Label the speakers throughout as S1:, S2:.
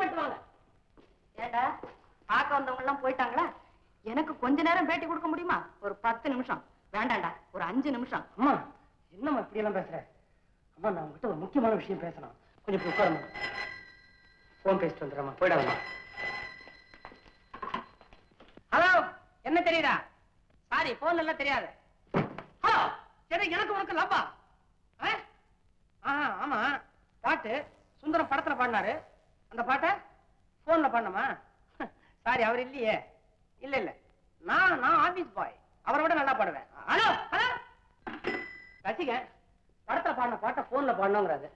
S1: போயிட்டு வாங்க
S2: ஏண்டா பார்க்க வந்தவங்க எல்லாம் போயிட்டாங்களா எனக்கு கொஞ்ச நேரம் பேட்டி கொடுக்க முடியுமா ஒரு பத்து நிமிஷம் வேண்டாம்டா ஒரு அஞ்சு நிமிஷம்
S1: அம்மா என்னம்மா இப்படி எல்லாம் பேசுற அம்மா நான் உங்ககிட்ட ஒரு முக்கியமான விஷயம் பேசணும் கொஞ்சம் இப்படி உட்காருமா போன் பேசிட்டு வந்துடுறேம்மா போயிடாதம்மா ஹலோ என்ன தெரியுதா சாரி போன் எல்லாம் தெரியாது ஹலோ சரி எனக்கு உனக்கு லப்பா ஆ ஆமா பாட்டு சுந்தரம் படத்துல பாடினாரு அந்த பாட்டை போன்ல பாடணுமா சாரி அவர் இல்லையே இல்ல இல்ல நான் நான் ஆபீஸ் பாய் அவரை விட நல்லா பாடுவேன் ஹலோ ஹலோ ரசிகன் படத்துல பாடின பாட்டை போன்ல பாடணுங்கிறாரு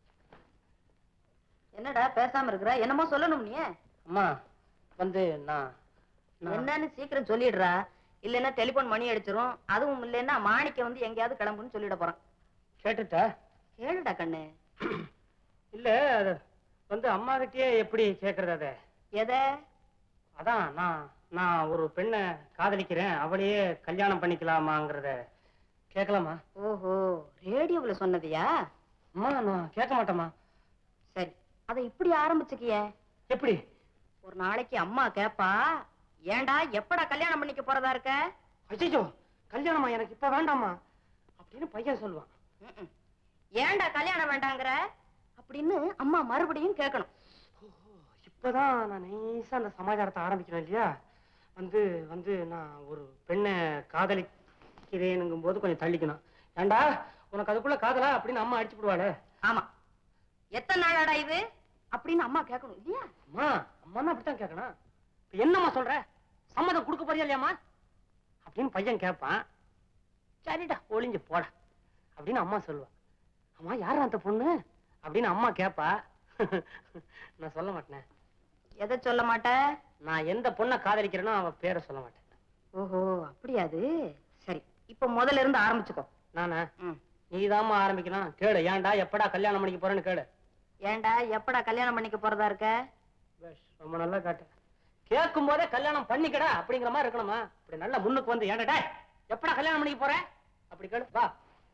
S2: என்னடா பேசாம இருக்கிற என்னமோ சொல்லணும் நீ
S1: அம்மா வந்து நான் நான்-
S2: என்னன்னு சீக்கிரம் சொல்லிடுறா இல்லைன்னா டெலிபோன் மணி அடிச்சிரும் அதுவும் இல்லைன்னா மாணிக்க வந்து எங்கேயாவது கிளம்புன்னு சொல்லிட போறான்
S1: கேட்டுட்ட
S2: கேளுடா கண்ணு
S1: இல்ல அது வந்து அம்மா கிட்டயே எப்படி கேக்குறது அத
S2: எதை
S1: அதான் நான் நான் ஒரு பெண்ணை காதலிக்கிறேன் அவளையே கல்யாணம் பண்ணிக்கலாமாங்கிறத கேட்கலாமா
S2: ஓஹோ ரேடியோவுல சொன்னதியா
S1: அம்மா நான் கேட்க மாட்டேம்மா
S2: சரி அதை இப்படி ஆரம்பிச்சுக்கியே
S1: எப்படி
S2: ஒரு நாளைக்கு அம்மா கேப்பா ஏன்டா எப்படா கல்யாணம் பண்ணிக்க போறதா இருக்க
S1: அச்சோ கல்யாணமா எனக்கு இப்ப வேண்டாமா அப்படின்னு பையன் சொல்லுவான்
S2: ம்ம். ஏன்டா கல்யாணம் வேண்டாங்கிற அப்படின்னு அம்மா மறுபடியும் கேட்கணும்
S1: இப்பதான் நான் நைஸா அந்த சமாச்சாரத்தை ஆரம்பிக்கிறேன் இல்லையா வந்து வந்து நான் ஒரு பெண்ணை காதலிக்கிறேனுங்கும் போது கொஞ்சம் தள்ளிக்கணும் ஏண்டா உனக்கு அதுக்குள்ள காதலா அப்படின்னு அம்மா அடிச்சு விடுவாளே
S2: ஆமா எத்தனை நாளாடா இது அப்படின்னு அம்மா கேட்கணும் இல்லையா
S1: அம்மா அம்மா தான் அப்படித்தான் கேட்கணும் இப்ப என்னம்மா சொல்ற சம்மதம் கொடுக்க போறியா இல்லையாம்மா அப்படின்னு பையன் கேட்பான் சரிடா ஒளிஞ்சு போடா அப்படின்னு அம்மா சொல்லுவா அம்மா யாரா அந்த பொண்ணு அப்படின்னு அம்மா கேட்பா நான் சொல்ல மாட்டேன்
S2: எதை சொல்ல மாட்ட
S1: நான் எந்த பொண்ணை காதலிக்கிறேனோ அவ பேரை சொல்ல மாட்டேன்
S2: ஓஹோ அப்படியா அது சரி இப்ப முதல்ல இருந்து ஆரம்பிச்சுக்கோ
S1: நானா
S2: ம்.
S1: நீதாம்மா ஆரம்பிக்கணும் கேளு ஏன்டா எப்படா கல்யாணம் பண்ணிக்க போறேன்னு கேளு
S2: ஏன்டா எப்படா கல்யாணம் பண்ணிக்க போறதா இருக்க
S1: பேஷ், ரொம்ப நல்லா காட்டு கேட்கும் போதே கல்யாணம் பண்ணிக்கடா அப்படிங்கிற மாதிரி இருக்கணுமா இப்படி நல்லா முன்னுக்கு வந்து ஏன்டா டேய், எப்படா கல்யாணம் பண்ணிக்க போற அப்படி கேளு வா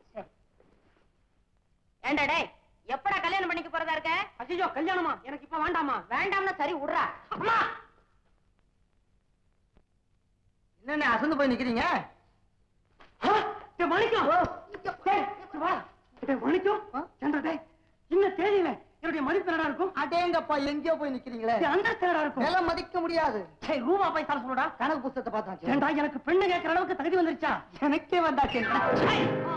S2: ஏன்டா டேய் எப்படா கல்யாணம் பண்ணிக்க போறதா இருக்க
S1: அசிஜோ கல்யாணமா எனக்கு இப்ப வேண்டாமா
S2: வேண்டாம்னா சரி விடுறா
S1: அம்மா
S3: என்னென்ன அசந்து போய் நிக்கிறீங்க
S1: ஆ, டேய் மணிக்கம் டேய், இங்க வா டேய் மணிக்கம் ஏன்டா டேய் இந்த தேதியில என்னுடைய மதிப்பு என்னடா இருக்கும்
S3: அடேங்கப்பா எங்கேயோ போய் நிக்கிறீங்களே
S1: டேய், அந்த என்னடா இருக்கும்
S3: நில மதிக்க முடியாது
S1: டேய் ரூபா பைசா சொல்லுடா
S3: கணக்கு புஸ்தகத்தை பார்த்தாச்சு
S1: ஏன்டா எனக்கு பெண்ணு கேட்கற அளவுக்கு தகுதி வந்துருச்சா
S3: எனக்கே வந்தாச்சு
S1: டேய்,